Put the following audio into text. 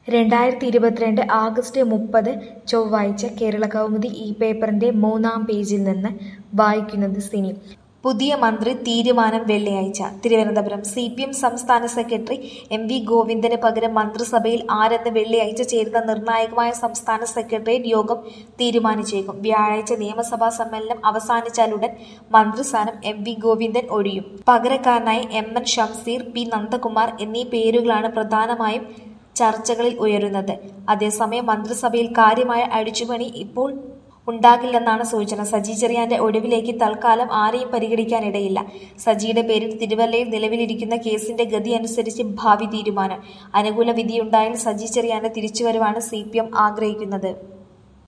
രണ്ടായിരത്തി ഇരുപത്തിരണ്ട് ആഗസ്റ്റ് മുപ്പത് ചൊവ്വാഴ്ച കേരളകൗമുദി ഈ പേപ്പറിന്റെ മൂന്നാം പേജിൽ നിന്ന് വായിക്കുന്നത് സിനി പുതിയ മന്ത്രി തീരുമാനം വെള്ളിയാഴ്ച തിരുവനന്തപുരം സി പി എം സംസ്ഥാന സെക്രട്ടറി എം വി ഗോവിന്ദന് പകരം മന്ത്രിസഭയിൽ ആരെന്ന് വെള്ളിയാഴ്ച ചേരുന്ന നിർണായകമായ സംസ്ഥാന സെക്രട്ടേറിയറ്റ് യോഗം തീരുമാനിച്ചേക്കും വ്യാഴാഴ്ച നിയമസഭാ സമ്മേളനം അവസാനിച്ചാലുടൻ മന്ത്രിസ്ഥാനം എം വി ഗോവിന്ദൻ ഒഴിയും പകരക്കാരനായി M N Shamseer P Nandakumar എന്നീ പേരുകളാണ് പ്രധാനമായും ചർച്ചകളിൽ ഉയരുന്നത് അതേസമയം മന്ത്രിസഭയിൽ കാര്യമായ അഴിച്ചുപണി ഇപ്പോൾ ഉണ്ടാകില്ലെന്നാണ് സൂചന സജി ചെറിയാന്റെ ഒഴിവിലേക്ക് തൽക്കാലം ആരെയും പരിഗണിക്കാനിടയില്ല സജിയുടെ പേരിൽ തിരുവല്ലയിൽ നിലവിലിരിക്കുന്ന കേസിന്റെ ഗതി അനുസരിച്ച് ഭാവി തീരുമാനം അനുകൂല വിധിയുണ്ടായാൽ സജി ചെറിയാന്റെ തിരിച്ചുവരവാണ് സി ആഗ്രഹിക്കുന്നത്